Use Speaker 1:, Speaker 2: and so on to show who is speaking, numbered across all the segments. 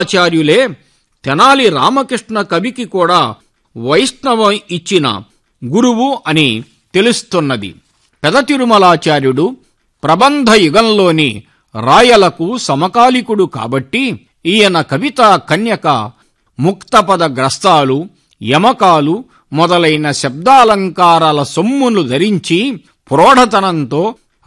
Speaker 1: ఆచార్యులే తెనాలి రామకృష్ణ కవికి కూడా వైష్ణవం ఇచ్చిన గురువు అని తెలుస్తున్నది పెద తిరుమలాచార్యుడు ప్రబంధ యుగంలోని రాయలకు సమకాలికుడు కాబట్టి ఈయన కవితా కన్యక ముక్తపద గ్రస్తాలు యమకాలు మొదలైన శబ్దాలంకారాల సొమ్మును ధరించి ప్రోఢతనంతో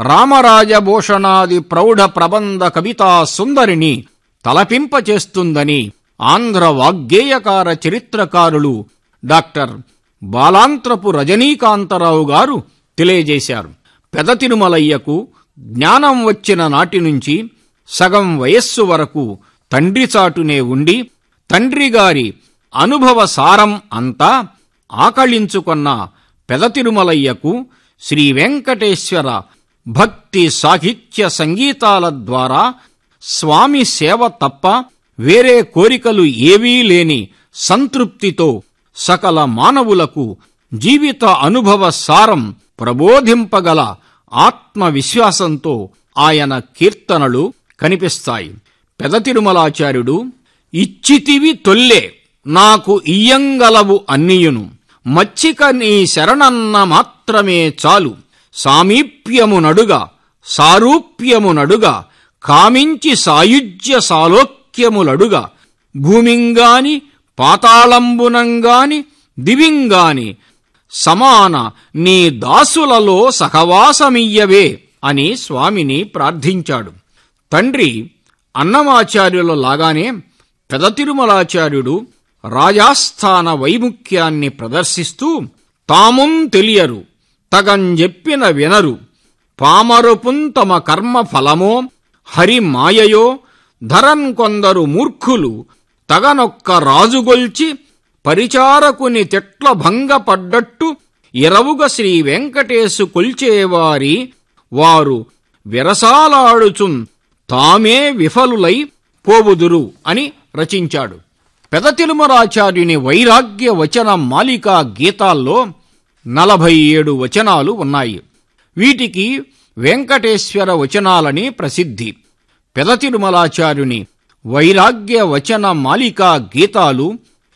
Speaker 1: రామరాజభూషణాది ప్రౌఢ ప్రబంధ కవితా సుందరిని తలపింపచేస్తుందని ఆంధ్ర వాగ్గేయకార చరిత్రకారులు డాక్టర్ బాలాంత్రపు రజనీకాంతరావు గారు తెలియజేశారు పెద తిరుమలయ్యకు జ్ఞానం వచ్చిన నాటి నుంచి సగం వయస్సు వరకు తండ్రి చాటునే ఉండి తండ్రి గారి అనుభవ సారం అంతా ఆకళించుకొన్న పెద తిరుమలయ్యకు శ్రీ వెంకటేశ్వర భక్తి సాహిత్య సంగీతాల ద్వారా స్వామి సేవ తప్ప వేరే కోరికలు ఏవీ లేని సంతృప్తితో సకల మానవులకు జీవిత అనుభవ సారం ప్రబోధింపగల ఆత్మవిశ్వాసంతో ఆయన కీర్తనలు కనిపిస్తాయి పెద తిరుమలాచార్యుడు ఇచ్చితివి తొల్లే నాకు ఇయ్యంగలవు అన్నియును మచ్చిక నీ శరణన్న మాత్రమే చాలు సామీప్యము నడుగా సారూప్యము నడుగా కామించి సాయుజ్య సాలోక్యములడుగా భూమింగాని పాతాళంబునంగాని దివింగాని సమాన నీ దాసులలో సహవాసమియ్యవే అని స్వామిని ప్రార్థించాడు తండ్రి అన్నమాచార్యుల లాగానే పెద తిరుమలాచార్యుడు రాజాస్థాన వైముఖ్యాన్ని ప్రదర్శిస్తూ తామున్ తెలియరు తగంజెప్పిన వినరు పామరుపున్ తమ కర్మ ఫలమో హరి మాయయో ధరన్ కొందరు మూర్ఖులు తగనొక్క రాజుగొల్చి పరిచారకుని తెట్ల భంగపడ్డట్టు ఇరవుగ శ్రీ వెంకటేశు కొల్చేవారి వారు విరసాలాడుచున్ తామే విఫలులై పోవుదురు అని రచించాడు పెద తిరుమరాచార్యుని వైరాగ్య వచన మాలికా గీతాల్లో నలభై ఏడు వచనాలు ఉన్నాయి వీటికి వెంకటేశ్వర వచనాలని ప్రసిద్ధి పెద తిరుమలాచార్యుని వైరాగ్య వచన మాలికా గీతాలు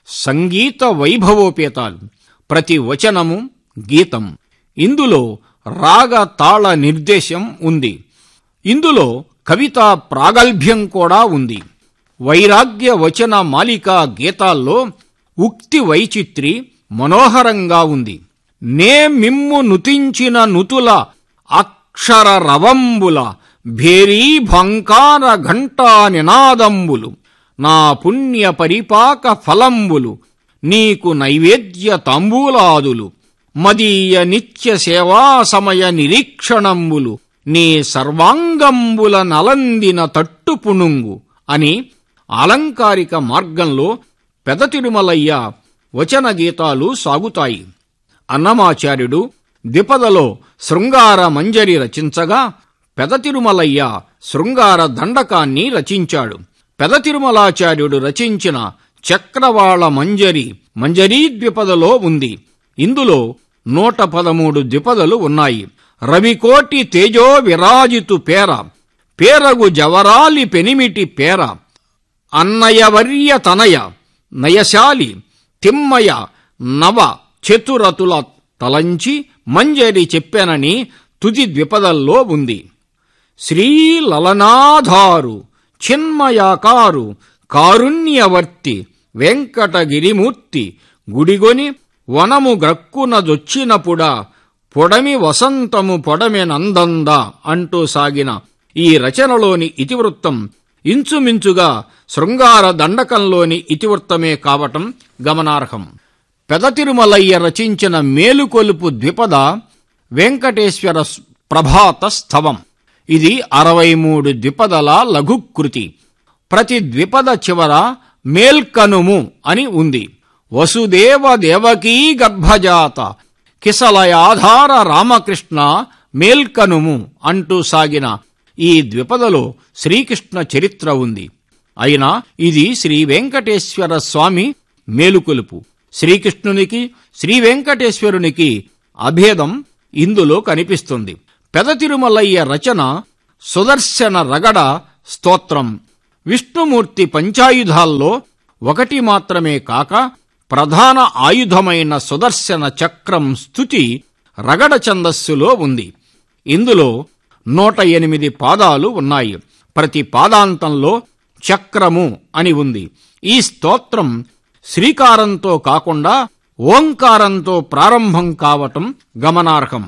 Speaker 1: సంగీత వైభవోపేతాలు ప్రతి వచనము గీతం ఇందులో రాగ తాళ నిర్దేశం ఉంది ఇందులో కవితా ప్రాగల్భ్యం కూడా ఉంది వైరాగ్య వచన మాలికా గీతాల్లో ఉక్తి వైచిత్రి మనోహరంగా ఉంది నే మిమ్ము నుతించిన నుతుల అక్షర రవంబుల భేరీ భంకార ఘంటా నినాదంబులు నా పుణ్య పరిపాక ఫలంబులు నీకు నైవేద్య తాంబూలాదులు మదీయ నిత్య సేవా సమయ నిరీక్షణంబులు నీ సర్వాంగంబుల నలందిన తట్టు పుణుంగు అని అలంకారిక మార్గంలో పెద తిరుమలయ్య వచన గీతాలు సాగుతాయి అన్నమాచార్యుడు ద్విపదలో శృంగార మంజరి రచించగా పెద తిరుమలయ్య శృంగార దండకాన్ని రచించాడు పెద తిరుమలాచార్యుడు రచించిన చక్రవాళ మంజరి మంజరీ ద్విపదలో ఉంది ఇందులో నూట పదమూడు ద్విపదలు ఉన్నాయి రవికోటి తేజో విరాజితు పేర పేరగు జవరాలి పెనిమిటి పేర అన్నయవర్య తనయ నయశాలి తిమ్మయ నవ చతురతుల తలంచి మంజరి చెప్పెనని తుది ద్విపదల్లో ఉంది శ్రీలలనాధారు చిన్మయాకారు కారుణ్యవర్తి వెంకటగిరిమూర్తి గుడిగొని వనము గ్రక్కునదొచ్చినప్పుడా పొడమి వసంతము పొడమి నందంద అంటూ సాగిన ఈ రచనలోని ఇతివృత్తం ఇంచుమించుగా శృంగార దండకంలోని ఇతివృత్తమే కావటం గమనార్హం పెద తిరుమలయ్య రచించిన మేలుకొలుపు ద్విపద వెంకటేశ్వర ప్రభాత స్థవం ఇది అరవై మూడు ద్విపదల లఘుకృతి ప్రతి ద్విపద చివర మేల్కనుము అని ఉంది వసుదేవ దేవకీ గర్భజాత కిసలయాధార రామకృష్ణ మేల్కనుము అంటూ సాగిన ఈ ద్విపదలో శ్రీకృష్ణ చరిత్ర ఉంది అయినా ఇది శ్రీ వెంకటేశ్వర స్వామి మేలుకొలుపు శ్రీకృష్ణునికి శ్రీ వెంకటేశ్వరునికి అభేదం ఇందులో కనిపిస్తుంది పెద తిరుమలయ్య రచన సుదర్శన రగడ స్తోత్రం విష్ణుమూర్తి పంచాయుధాల్లో ఒకటి మాత్రమే కాక ప్రధాన ఆయుధమైన సుదర్శన చక్రం స్థుతి రగడ ఛందస్సులో ఉంది ఇందులో నూట ఎనిమిది పాదాలు ఉన్నాయి ప్రతి పాదాంతంలో చక్రము అని ఉంది ఈ స్తోత్రం శ్రీకారంతో కాకుండా ఓంకారంతో ప్రారంభం కావటం గమనార్హం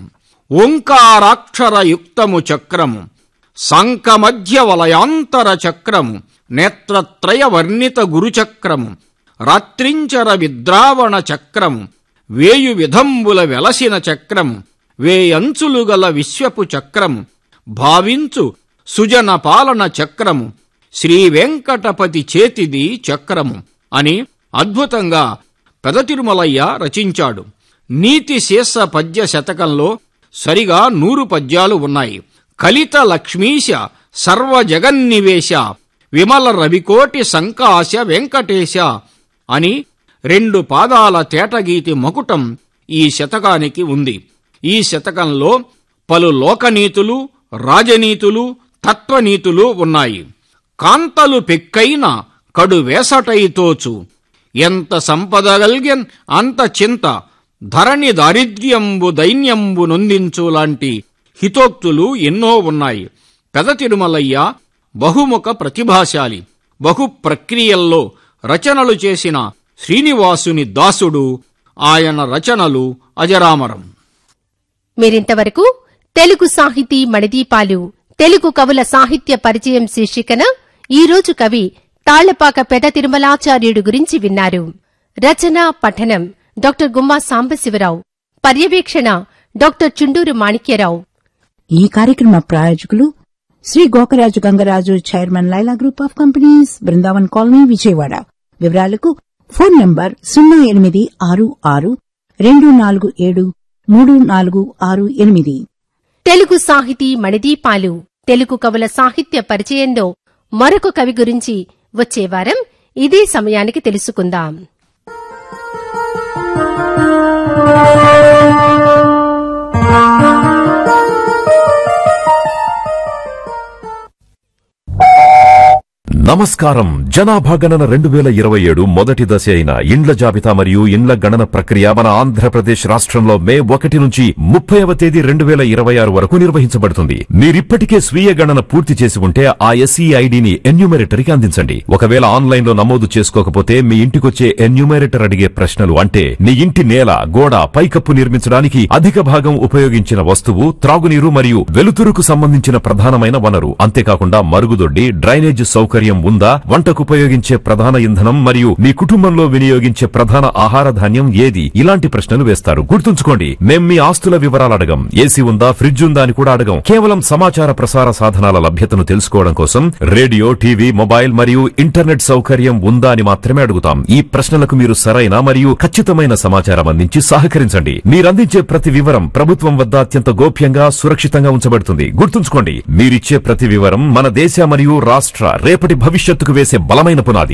Speaker 1: ఓంకారాక్షరయుక్తము చక్రము సంకమధ్య వలయాంతర చక్రము నేత్రత్రయ వర్ణిత గురుచక్రము రాత్రించర విద్రావణ చక్రము వేయు విధంబుల వెలసిన చక్రము వేయంచులు గల విశ్వపు చక్రము భావించు సుజన పాలన చక్రము శ్రీ వెంకటపతి చేతిది చక్రము అని అద్భుతంగా పెదతిరుమలయ్య రచించాడు నీతి శీర్ష పద్య శతకంలో సరిగా నూరు పద్యాలు ఉన్నాయి కలిత లక్ష్మీశ సర్వ జగన్నివేశ విమల రవికోటి సంకాశ వెంకటేశ అని రెండు పాదాల తేటగీతి మకుటం ఈ శతకానికి ఉంది ఈ శతకంలో పలు లోకనీతులు రాజనీతులు తత్వనీతులు ఉన్నాయి కాంతలు పెక్కైన కడు వేసటైతోచు ఎంత సంపదగల్గెన్ అంత చింత ధరణి దారిద్ర్యంబు దైన్యంబు నొందించు లాంటి హితోక్తులు ఎన్నో ఉన్నాయి పెద తిరుమలయ్య బహుముఖ ప్రతిభాశాలి బహు ప్రక్రియల్లో రచనలు చేసిన శ్రీనివాసుని దాసుడు ఆయన రచనలు అజరామరం
Speaker 2: మీరింతవరకు తెలుగు సాహితీ మణిదీపాలు తెలుగు కవుల సాహిత్య పరిచయం శీర్షికన ఈరోజు కవి తాళ్లపాక పెద తిరుమలాచార్యుడు గురించి విన్నారు రచన పఠనం డాక్టర్ గుమ్మా సాంబశివరావు పర్యవేక్షణ డాక్టర్ చుండూరు మాణిక్యరావు
Speaker 3: ఈ కార్యక్రమ ప్రాయోజకులు Shri Gokaraju Gangaraju chairman Laila group of companies Brindavan colony Vijayawada వివరాలకు ఫోన్ నంబర్ సున్నా ఎనిమిది ఆరు ఆరు రెండు నాలుగు ఏడు మూడు నాలుగు ఆరు ఎనిమిది
Speaker 2: తెలుగు సాహితీ మణిదీపాలు తెలుగు కవుల సాహిత్య పరిచయంలో మరొక కవి గురించి వచ్చే వారం ఇదే సమయానికి తెలుసుకుందాం
Speaker 4: నమస్కారం జనాభా గణన రెండు వేల ఇరవై ఏడు మొదటి దశ అయిన ఇండ్ల జాబితా మరియు ఇండ్ల గణన ప్రక్రియ మన ఆంధ్రప్రదేశ్ రాష్ట్రంలో మే ఒకటి నుంచి ముప్పైవ తేదీ రెండు వేల ఇరవై ఆరు వరకు నిర్వహించబడుతుంది మీరిప్పటికే స్వీయ గణన పూర్తి చేసి ఉంటే ఆ ఎస్ఈ ఐడిని ఎన్యూమరేటర్కి అందించండి ఒకవేళ ఆన్లైన్ లో నమోదు చేసుకోకపోతే మీ ఇంటికొచ్చే ఎన్యూమరేటర్ అడిగే ప్రశ్నలు అంటే నీ ఇంటి నేల గోడ పైకప్పు నిర్మించడానికి అధిక భాగం ఉపయోగించిన వస్తువు త్రాగునీరు మరియు వెలుతురుకు సంబంధించిన ప్రధానమైన వనరు అంతేకాకుండా మరుగుదొడ్డి డ్రైనేజ్ సౌకర్యం ఉందా వంటకు ఉపయోగించే ప్రధాన ఇంధనం మరియు మీ కుటుంబంలో వినియోగించే ప్రధాన ఆహార ధాన్యం ఏది ఇలాంటి ప్రశ్నలు వేస్తారు గుర్తుంచుకోండి మేం మీ ఆస్తుల వివరాలు అడగం ఏసీ ఉందా ఫ్రిడ్జ్ ఉందా అని కూడా అడగం కేవలం సమాచార ప్రసార సాధనాల లభ్యతను తెలుసుకోవడం కోసం రేడియో టీవీ మొబైల్ మరియు ఇంటర్నెట్ సౌకర్యం ఉందా అని మాత్రమే అడుగుతాం ఈ ప్రశ్నలకు మీరు సరైన మరియు ఖచ్చితమైన సమాచారం అందించి సహకరించండి మీరందించే ప్రతి వివరం ప్రభుత్వం వద్ద అత్యంత గోప్యంగా సురక్షితంగా ఉంచబడుతుంది గుర్తుంచుకోండి మీరిచ్చే ప్రతి వివరం మన దేశ మరియు రాష్ట్ర రేపటి భవిష్యత్తుకు వేసే బలమైన పునాది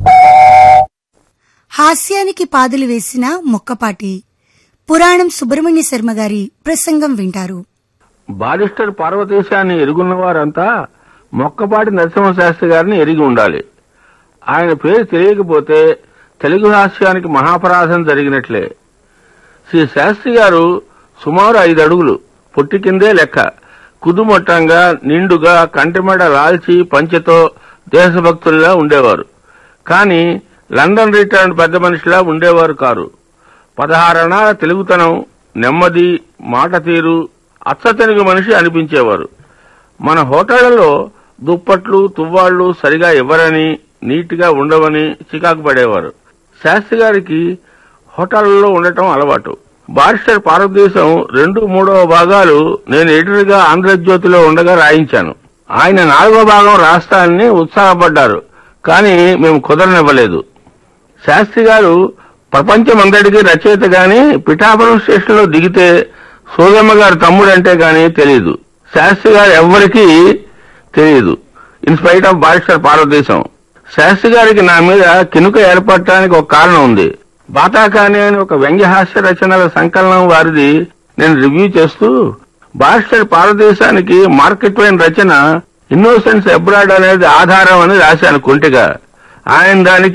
Speaker 5: హాస్యానికి పాదులు వేసిన మొక్కపాటి పురాణం సుబ్రహ్మణ్య శర్మ గారి ప్రసంగం వింటారు
Speaker 6: బారిస్టర్ పార్వతీశాన్ని ఎరుగున్న వారంతా మొక్కపాటి నరసింహశాస్త్రి గారిని ఎరిగి ఉండాలి ఆయన పేరు తెలియకపోతే తెలుగు హాస్యానికి మహాపరాధం జరిగినట్లే శ్రీ శాస్త్రి గారు సుమారు ఐదు అడుగులు పొట్టి కిందే లెక్క కుదుమొట్టంగా నిండుగా కంటిమెడ లాల్చి పంచెతో దేశభక్తుల్లా ఉండేవారు కానీ లండన్ రిటర్న్ పెద్ద మనిషిలా ఉండేవారు కారు పదహారణాల తెలుగుతనం నెమ్మది మాట తీరు అచ్చతెనుగు మనిషి అనిపించేవారు మన హోటళ్లలో దుప్పట్లు తువ్వాళ్లు సరిగా ఇవ్వరని నీటిగా ఉండవని చికాకు పడేవారు శాస్త్రి గారికి హోటళ్లలో ఉండటం అలవాటు బారిస్టర్ భారతదేశం రెండు మూడవ భాగాలు నేను ఎడిటర్గా ఆంధ్రజ్యోతిలో ఉండగా రాయించాను ఆయన నాలుగో భాగం రాస్తానని ఉత్సాహపడ్డారు కానీ మేము కుదరనివ్వలేదు శాస్త్రి గారు ప్రపంచమంతటికి రచయిత గాని పిఠాపురం స్టేషన్ లో దిగితే సోదమ్మ గారి తమ్ముడంటే గాని తెలియదు శాస్త్రి గారు ఎవ్వరికీ తెలియదు ఇన్స్పైట్ ఆఫ్ బారిస్టర్ భారతదేశం శాస్త్రి గారికి నా మీద కినుక ఏర్పడటానికి ఒక కారణం ఉంది బాతాకాని అని ఒక వ్యంగ్యహాస్య రచనల సంకలనం వారిది నేను రివ్యూ చేస్తూ బారిస్టర్ భారతదేశానికి మార్కెట్ వైన్ రచన ఇన్నోసెన్స్ అబ్రాడ్ అనేది ఆధారం అని రాశాను కుంటిగా ఆయన దానికి